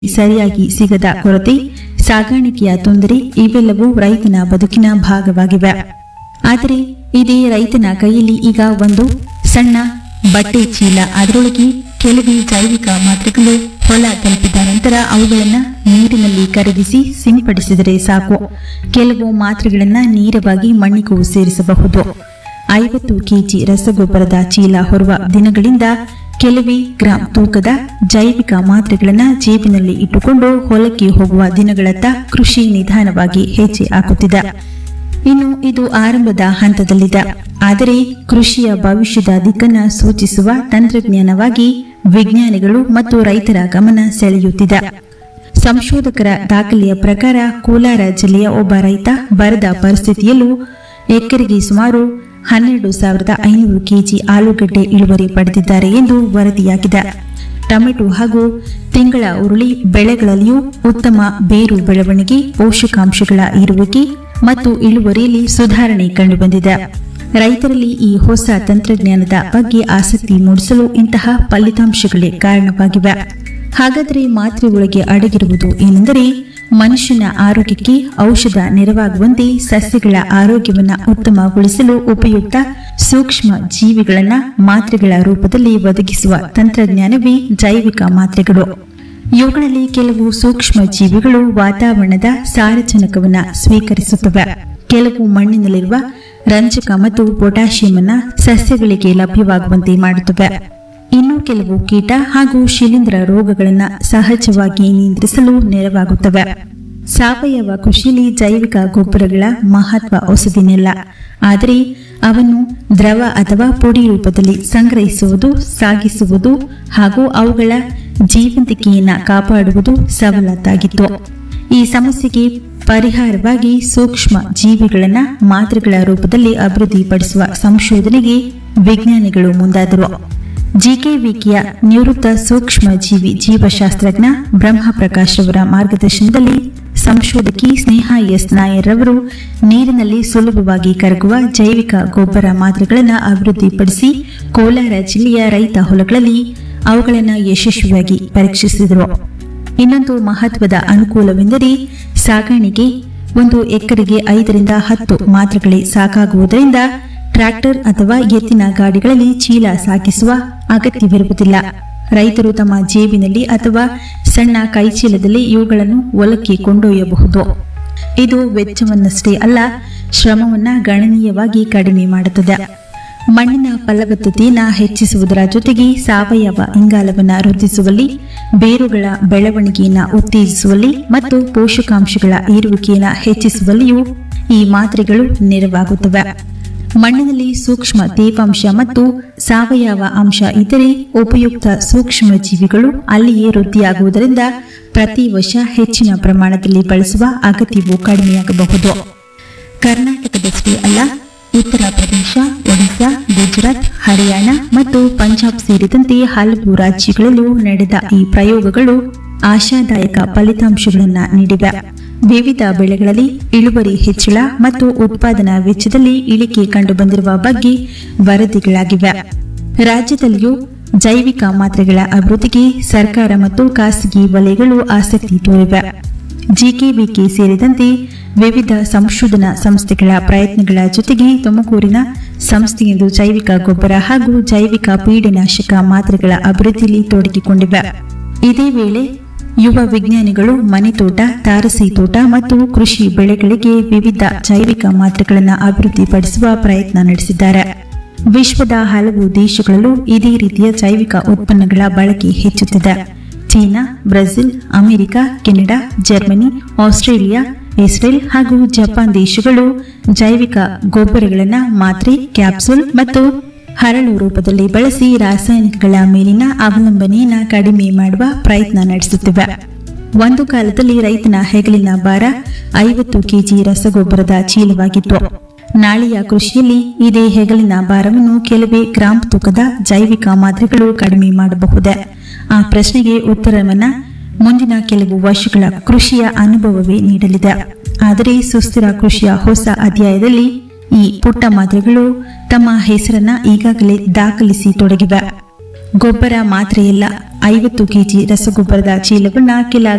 ಸರಿಯಾಗಿ ಸಿಗದ ಕೊರತೆ ಸಾಗಾಣಿಕೆಯ ತೊಂದರೆ ಇವೆಲ್ಲವೂ ರೈತನ ಬದುಕಿನ ಭಾಗವಾಗಿವೆ ಆದರೆ ಇದೇ ರೈತನ ಕೈಯಲ್ಲಿ ಈಗ ಒಂದು ಸಣ್ಣ ಬಟ್ಟೆ ಚೀಲ ಅದರೊಳಗೆ ಕೆಲವೇ ಜೈವಿಕ ಮಾತ್ರೆಗಳು ಹೊಲ ತಲುಪಿದ ನಂತರ ಅವುಗಳನ್ನು ನೀರಿನಲ್ಲಿ ಕರಗಿಸಿ ಸಿಂಪಡಿಸಿದರೆ ಸಾಕು ಕೆಲವು ಮಾತ್ರೆಗಳನ್ನು ನೇರವಾಗಿ ಮಣ್ಣಿಗೂ ಸೇರಿಸಬಹುದು ಐವತ್ತು ಕೆಜಿ ರಸಗೊಬ್ಬರದ ಚೀಲ ಹೊರುವ ದಿನಗಳಿಂದ ಕೆಲವೇ ಗ್ರಾಂ ತೂಕದ ಜೈವಿಕ ಮಾತ್ರೆಗಳನ್ನು ಜೇಬಿನಲ್ಲಿ ಇಟ್ಟುಕೊಂಡು ಹೊಲಕ್ಕೆ ಹೋಗುವ ದಿನಗಳತ್ತ ಕೃಷಿ ನಿಧಾನವಾಗಿ ಹೆಜ್ಜೆ ಹಾಕುತ್ತಿದೆ ಇನ್ನು ಇದು ಆರಂಭದ ಹಂತದಲ್ಲಿದೆ ಆದರೆ ಕೃಷಿಯ ಭವಿಷ್ಯದ ದಿಕ್ಕನ್ನು ಸೂಚಿಸುವ ತಂತ್ರಜ್ಞಾನವಾಗಿ ವಿಜ್ಞಾನಿಗಳು ಮತ್ತು ರೈತರ ಗಮನ ಸೆಳೆಯುತ್ತಿದೆ ಸಂಶೋಧಕರ ದಾಖಲೆಯ ಪ್ರಕಾರ ಕೋಲಾರ ಜಿಲ್ಲೆಯ ಒಬ್ಬ ರೈತ ಬರದ ಪರಿಸ್ಥಿತಿಯಲ್ಲೂ ಎಕರೆಗೆ ಸುಮಾರು ಹನ್ನೆರಡು ಸಾವಿರದ ಐನೂರು ಕೆಜಿ ಆಲೂಗಡ್ಡೆ ಇಳುವರಿ ಪಡೆದಿದ್ದಾರೆ ಎಂದು ವರದಿಯಾಗಿದೆ ಟೊಮೆಟೊ ಹಾಗೂ ತಿಂಗಳ ಉರುಳಿ ಬೆಳೆಗಳಲ್ಲಿಯೂ ಉತ್ತಮ ಬೇರು ಬೆಳವಣಿಗೆ ಪೋಷಕಾಂಶಗಳ ಇರುವಿಕೆ ಮತ್ತು ಇಳುವರಿಯಲ್ಲಿ ಸುಧಾರಣೆ ಕಂಡುಬಂದಿದೆ ರೈತರಲ್ಲಿ ಈ ಹೊಸ ತಂತ್ರಜ್ಞಾನದ ಬಗ್ಗೆ ಆಸಕ್ತಿ ಮೂಡಿಸಲು ಇಂತಹ ಫಲಿತಾಂಶಗಳೇ ಕಾರಣವಾಗಿವೆ ಹಾಗಾದರೆ ಮಾತ್ರೆ ಒಳಗೆ ಅಡಗಿರುವುದು ಏನೆಂದರೆ ಮನುಷ್ಯನ ಆರೋಗ್ಯಕ್ಕೆ ಔಷಧ ನೆರವಾಗುವಂತೆ ಸಸ್ಯಗಳ ಆರೋಗ್ಯವನ್ನು ಉತ್ತಮಗೊಳಿಸಲು ಉಪಯುಕ್ತ ಸೂಕ್ಷ್ಮ ಜೀವಿಗಳನ್ನ ಮಾತ್ರೆಗಳ ರೂಪದಲ್ಲಿ ಒದಗಿಸುವ ತಂತ್ರಜ್ಞಾನವೇ ಜೈವಿಕ ಮಾತ್ರೆಗಳು ಇವುಗಳಲ್ಲಿ ಕೆಲವು ಸೂಕ್ಷ್ಮ ಜೀವಿಗಳು ವಾತಾವರಣದ ಸಾರಜನಕವನ್ನ ಸ್ವೀಕರಿಸುತ್ತವೆ ಕೆಲವು ಮಣ್ಣಿನಲ್ಲಿರುವ ರಂಜಕ ಮತ್ತು ಪೊಟ್ಯಾಷಿಯಂ ಅನ್ನ ಸಸ್ಯಗಳಿಗೆ ಲಭ್ಯವಾಗುವಂತೆ ಮಾಡುತ್ತವೆ ಇನ್ನು ಕೆಲವು ಕೀಟ ಹಾಗೂ ಶಿಲೀಂಧ್ರ ರೋಗಗಳನ್ನು ಸಹಜವಾಗಿ ನಿಯಂತ್ರಿಸಲು ನೆರವಾಗುತ್ತವೆ ಸಾವಯವ ಕೃಷಿಯಲ್ಲಿ ಜೈವಿಕ ಗೊಬ್ಬರಗಳ ಮಹತ್ವ ಹೊಸದಿನಿಲ್ಲ ಆದರೆ ಅವನ್ನು ದ್ರವ ಅಥವಾ ಪುಡಿ ರೂಪದಲ್ಲಿ ಸಂಗ್ರಹಿಸುವುದು ಸಾಗಿಸುವುದು ಹಾಗೂ ಅವುಗಳ ಜೀವಂತಿಕೆಯನ್ನು ಕಾಪಾಡುವುದು ಸವಲತ್ತಾಗಿತ್ತು ಈ ಸಮಸ್ಯೆಗೆ ಪರಿಹಾರವಾಗಿ ಸೂಕ್ಷ್ಮ ಜೀವಿಗಳನ್ನು ಮಾತ್ರೆಗಳ ರೂಪದಲ್ಲಿ ಅಭಿವೃದ್ಧಿಪಡಿಸುವ ಸಂಶೋಧನೆಗೆ ವಿಜ್ಞಾನಿಗಳು ಮುಂದಾದರು ಜಿಕೆವಿಕೆಯ ನಿವೃತ್ತ ಸೂಕ್ಷ್ಮ ಜೀವಿ ಜೀವಶಾಸ್ತ್ರಜ್ಞ ಬ್ರಹ್ಮಪ್ರಕಾಶ್ ಅವರ ಮಾರ್ಗದರ್ಶನದಲ್ಲಿ ಸಂಶೋಧಕಿ ಸ್ನೇಹ ಎಸ್ ನಾಯರ್ ಅವರು ನೀರಿನಲ್ಲಿ ಸುಲಭವಾಗಿ ಕರಗುವ ಜೈವಿಕ ಗೊಬ್ಬರ ಮಾತ್ರೆಗಳನ್ನು ಅಭಿವೃದ್ಧಿಪಡಿಸಿ ಕೋಲಾರ ಜಿಲ್ಲೆಯ ರೈತ ಹೊಲಗಳಲ್ಲಿ ಅವುಗಳನ್ನು ಯಶಸ್ವಿಯಾಗಿ ಪರೀಕ್ಷಿಸಿದರು ಇನ್ನೊಂದು ಮಹತ್ವದ ಅನುಕೂಲವೆಂದರೆ ಸಾಗಾಣಿಕೆ ಒಂದು ಎಕರೆಗೆ ಐದರಿಂದ ಹತ್ತು ಮಾತ್ರೆಗಳೇ ಸಾಕಾಗುವುದರಿಂದ ಟ್ರ್ಯಾಕ್ಟರ್ ಅಥವಾ ಎತ್ತಿನ ಗಾಡಿಗಳಲ್ಲಿ ಚೀಲ ಸಾಗಿಸುವ ಅಗತ್ಯವಿರುವುದಿಲ್ಲ ರೈತರು ತಮ್ಮ ಜೇಬಿನಲ್ಲಿ ಅಥವಾ ಸಣ್ಣ ಕೈಚೀಲದಲ್ಲಿ ಇವುಗಳನ್ನು ಹೊಲಕ್ಕೆ ಕೊಂಡೊಯ್ಯಬಹುದು ಇದು ವೆಚ್ಚವನ್ನಷ್ಟೇ ಅಲ್ಲ ಶ್ರಮವನ್ನ ಗಣನೀಯವಾಗಿ ಕಡಿಮೆ ಮಾಡುತ್ತದೆ ಮಣ್ಣಿನ ಫಲವತ್ತತೆಯನ್ನು ಹೆಚ್ಚಿಸುವುದರ ಜೊತೆಗೆ ಸಾವಯವ ಇಂಗಾಲವನ್ನು ವೃದ್ಧಿಸುವಲ್ಲಿ ಬೇರುಗಳ ಬೆಳವಣಿಗೆಯನ್ನು ಉತ್ತೇಜಿಸುವಲ್ಲಿ ಮತ್ತು ಪೋಷಕಾಂಶಗಳ ಏರುವಿಕೆಯನ್ನು ಹೆಚ್ಚಿಸುವಲ್ಲಿಯೂ ಈ ಮಾತ್ರೆಗಳು ನೆರವಾಗುತ್ತವೆ ಮಣ್ಣಿನಲ್ಲಿ ಸೂಕ್ಷ್ಮ ತೇವಾಂಶ ಮತ್ತು ಸಾವಯವ ಅಂಶ ಇದ್ದರೆ ಉಪಯುಕ್ತ ಸೂಕ್ಷ್ಮ ಜೀವಿಗಳು ಅಲ್ಲಿಯೇ ವೃದ್ಧಿಯಾಗುವುದರಿಂದ ಪ್ರತಿ ವರ್ಷ ಹೆಚ್ಚಿನ ಪ್ರಮಾಣದಲ್ಲಿ ಬಳಸುವ ಅಗತ್ಯವು ಕಡಿಮೆಯಾಗಬಹುದು ಕರ್ನಾಟಕದಷ್ಟೇ ಅಲ್ಲ ಉತ್ತರ ಪ್ರದೇಶ ಒಡಿಶಾ ಗುಜರಾತ್ ಹರಿಯಾಣ ಮತ್ತು ಪಂಜಾಬ್ ಸೇರಿದಂತೆ ಹಲವು ರಾಜ್ಯಗಳಲ್ಲೂ ನಡೆದ ಈ ಪ್ರಯೋಗಗಳು ಆಶಾದಾಯಕ ಫಲಿತಾಂಶಗಳನ್ನು ನೀಡಿವೆ ವಿವಿಧ ಬೆಳೆಗಳಲ್ಲಿ ಇಳುವರಿ ಹೆಚ್ಚಳ ಮತ್ತು ಉತ್ಪಾದನಾ ವೆಚ್ಚದಲ್ಲಿ ಇಳಿಕೆ ಕಂಡುಬಂದಿರುವ ಬಗ್ಗೆ ವರದಿಗಳಾಗಿವೆ ರಾಜ್ಯದಲ್ಲಿಯೂ ಜೈವಿಕ ಮಾತ್ರೆಗಳ ಅಭಿವೃದ್ಧಿಗೆ ಸರ್ಕಾರ ಮತ್ತು ಖಾಸಗಿ ವಲಯಗಳು ಆಸಕ್ತಿ ತೋರಿವೆ ಜಿಕೆವಿಕೆ ಸೇರಿದಂತೆ ವಿವಿಧ ಸಂಶೋಧನಾ ಸಂಸ್ಥೆಗಳ ಪ್ರಯತ್ನಗಳ ಜೊತೆಗೆ ತುಮಕೂರಿನ ಸಂಸ್ಥೆಯೊಂದು ಜೈವಿಕ ಗೊಬ್ಬರ ಹಾಗೂ ಜೈವಿಕ ಪೀಡನಾಶಕ ಮಾತ್ರೆಗಳ ಅಭಿವೃದ್ಧಿಯಲ್ಲಿ ತೊಡಗಿಕೊಂಡಿವೆ ಇದೇ ವೇಳೆ ಯುವ ವಿಜ್ಞಾನಿಗಳು ಮನೆತೋಟ ತಾರಸಿ ತೋಟ ಮತ್ತು ಕೃಷಿ ಬೆಳೆಗಳಿಗೆ ವಿವಿಧ ಜೈವಿಕ ಮಾತ್ರೆಗಳನ್ನು ಅಭಿವೃದ್ಧಿಪಡಿಸುವ ಪ್ರಯತ್ನ ನಡೆಸಿದ್ದಾರೆ ವಿಶ್ವದ ಹಲವು ದೇಶಗಳಲ್ಲೂ ಇದೇ ರೀತಿಯ ಜೈವಿಕ ಉತ್ಪನ್ನಗಳ ಬಳಕೆ ಹೆಚ್ಚುತ್ತಿದೆ China Brazil America Canada Germany Australia Israel ಹಾಗೂ ಜಪಾನ್ ದೇಶಗಳು ಜೈವಿಕ ಗೊಬ್ಬರಗಳನ್ನು ಮಾತ್ರೆ ಕ್ಯಾಪ್ಸೂಲ್ ಮತ್ತು ಹರಳು ರೂಪದಲ್ಲಿ ಬಳಸಿ ರಾಸಾಯನಿಕಗಳ ಮೇಲಿನ ಅವಲಂಬನೆಯನ್ನು ಕಡಿಮೆ ಮಾಡುವ ಪ್ರಯತ್ನ ನಡೆಸುತ್ತಿವೆ ಒಂದು ಕಾಲದಲ್ಲಿ ರೈತನ ಹೆಗಲಿನ ಭಾರ ಐವತ್ತು ಕೆಜಿ ರಸಗೊಬ್ಬರದ ಚೀಲವಾಗಿತ್ತು ನಾಳೆಯ ಕೃಷಿಯಲ್ಲಿ ಇದೇ ಹೆಗಲಿನ ಭಾರವನ್ನು ಕೆಲವೇ ಗ್ರಾಂ ತೂಕದ ಜೈವಿಕ ಮಾತ್ರೆಗಳು ಕಡಿಮೆ ಮಾಡಬಹುದೇ ಆ ಪ್ರಶ್ನೆಗೆ ಉತ್ತರವನ್ನ ಮುಂದಿನ ಕೆಲವು ವರ್ಷಗಳ ಕೃಷಿಯ ಅನುಭವವೇ ನೀಡಲಿದೆ ಆದರೆ ಸುಸ್ಥಿರ ಕೃಷಿಯ ಹೊಸ ಅಧ್ಯಾಯದಲ್ಲಿ ಈ ಪುಟ್ಟ ಮಾತ್ರೆಗಳು ತಮ್ಮ ಹೆಸರನ್ನ ಈಗಾಗಲೇ ದಾಖಲಿಸಿ ತೊಡಗಿವೆ ಗೊಬ್ಬರ ಮಾತ್ರೆಯಲ್ಲ ಐವತ್ತು ಕೆಜಿ ರಸಗೊಬ್ಬರದ ಚೀಲವನ್ನ ಕೆಲ